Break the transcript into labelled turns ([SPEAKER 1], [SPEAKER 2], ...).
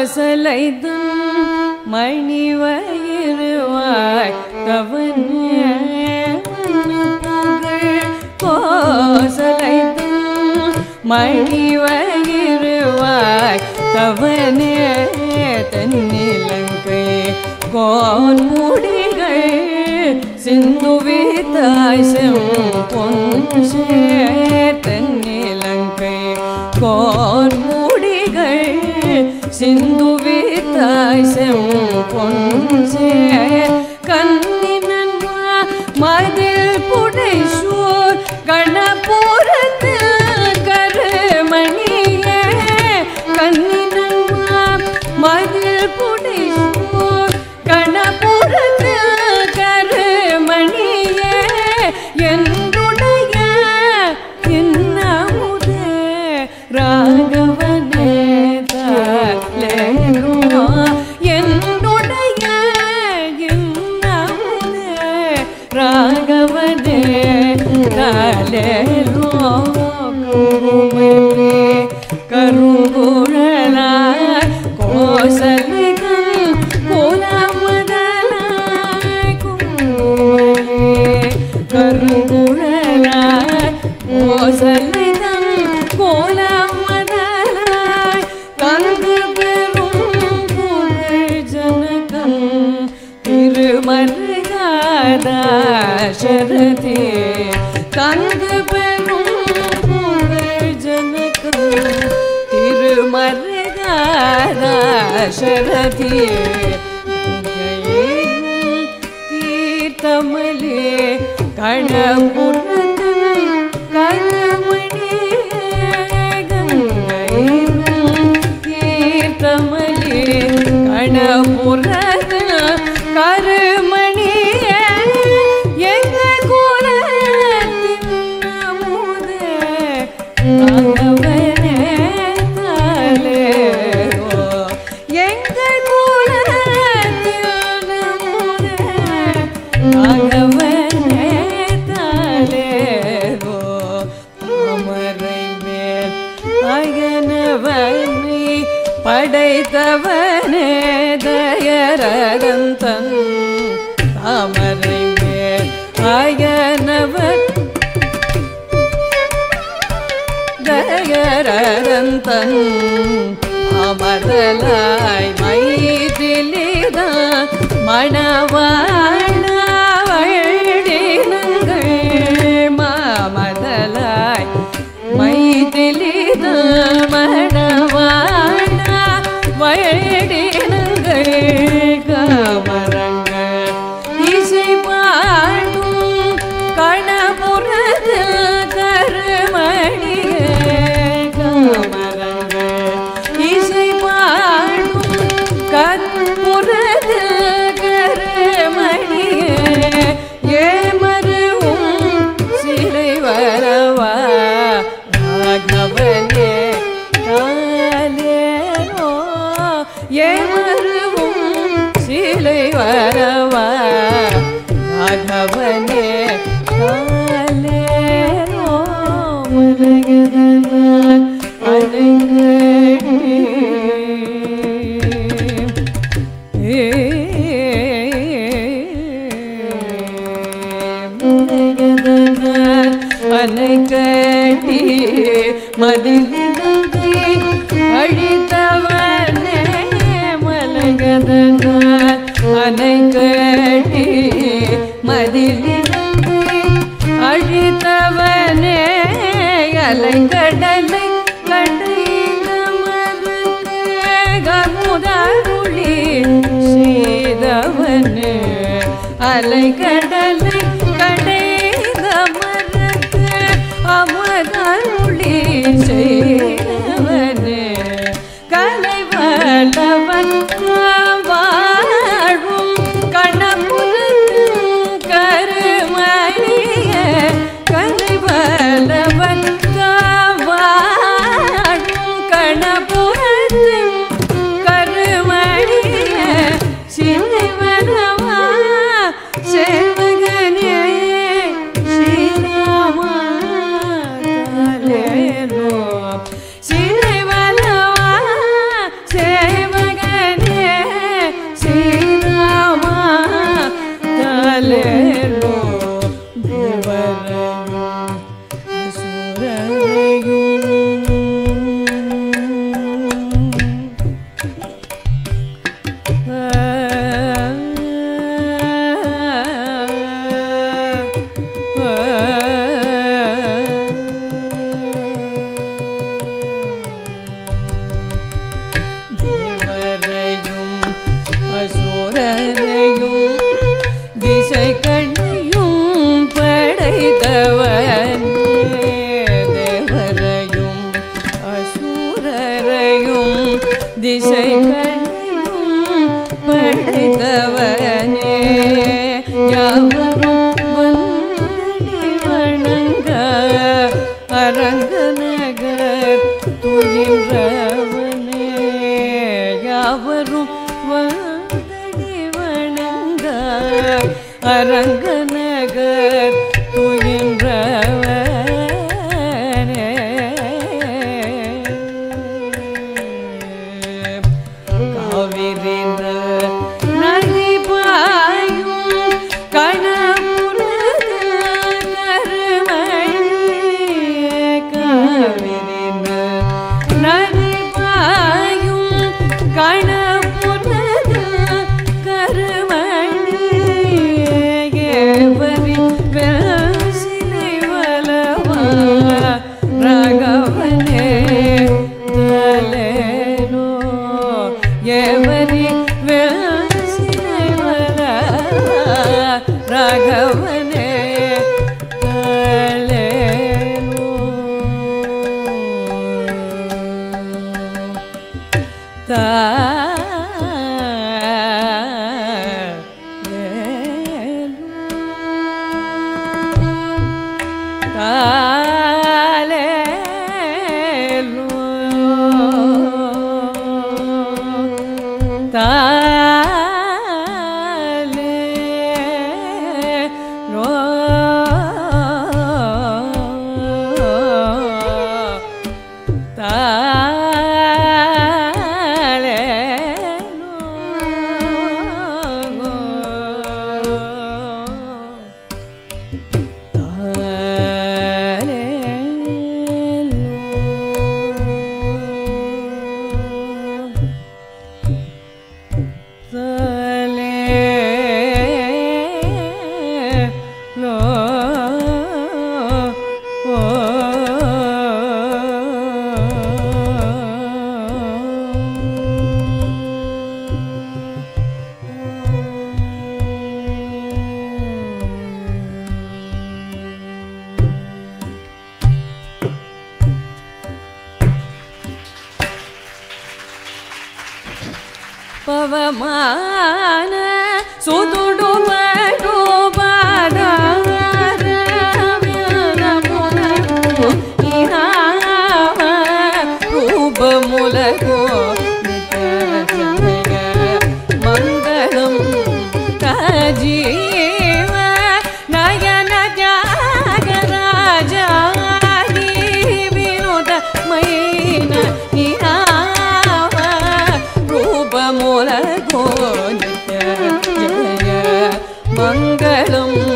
[SPEAKER 1] கோசலைதன் மணி வயிறுவாய் தவனே புகழ் கோசலைதன் மணி வயிறுவாய் தவனே தன்னிலங்கை கோன் முடிகள் சிந்துவித்தாய் செம்பொன் தன்னிலங்கை கோன் முடிகள் சிந்துவித்தாய் செம்பொன் கண்ணினன் மதில் புடைசூர் கணபுரத்து கருமணியே கண்ணினன் மதில் புடைசூர் கணபுரத்து கருமணியே என்னுடைய இன்னமுதே ராகவனே தாலேருமா என்னுடைய இன்னமுதே ராகவனே தாலேரோ குருமே கருங்குழலாய் கோசலிதன் குலமுதலாய் குருமே கருங்குழலாய் கோசலிதன் கோலமதலாய் கங்கு பெரும் புகழ் ஜனகம் திருமருகாதாசரதே கங்கு பெரும் புகழ் ஜனகம் திருமருகாதாசரதே தீர்த்தமலே கணபுரத்து கணமணி தீர்த்தமலே கணபுரத்து கருமணிய எங்க குலத்தின் அமுதே ராகவனே தாலேரோ எங்க குலத்தின் அமுதே ராகவனே தாலேரோ அமரை மேல் அயனவனை படைத்தவனே தயரகந்தன் அமரை மேல் அயனவன் தயரகந்தன் அமரலாய் மைதிலித மணவாழவழினங்கள் மாமதலாய் மைதிலித மணவாழ வழினங்கள் காமரங்கள் இசை பாடும் கணபுரது கருமணிய காமரங்கள் இசை பாடும் கற்புரது கருமணிய ஏமருவும் சிலை வரவா ராகவனே காலேனோ ஏமருவும் சிலை வரவா ராகவனே காலேனோ மலகதனான் அலங்கடி அணைக்கட்டி மதிலிருந்து அழித்தவனே மலகதனால் அணைக்கட்டி மதிலிருந்து அழித்தவனே அலைங்கடலை கடைந்த மருகமுதருளி செய்தவனே அலைக்கடலை கடைந்த மரத்து அமதருளி செய்தவனே கலைவளவன் வாழும் கணபுரத்து கருமணிய கலைவளவன் வாழும் கணபுரத்து கருமணிய சிவனவா சேவகனே ஸ்ரீராமா தாலேனோ அழைத்தவனே யாவரும் வந்தடி வணங்க அரங்க நகர் துயின்றவனே யாவரும் வந்தடி வணங்க அரங்க நகர் துயின்றவனே காவிரி நதி பாயும் கணபுரத கருமணி காவிரி நதி பாயும் கணபுரத கருமணி ஏவரி வெசிலை வலவா ராகவனே தலேனோ ఎవరి వెలసినవల రాఘవనే తలేను ಪವಮಾನ ಸುದುಡು ಪಡು ರೂಪ ಮೂಲಕೋ ಮಂಗಳಂ ತಜೀವ ನಯನ ತ್ಯಾಗರಾಜ ವಿನೋದ ಮೈನ ನಿರಾವ ರೂಪ ಮೂಲಕೋ ನಿತ್ಯ ಜಯ ಮಂಗಳಂ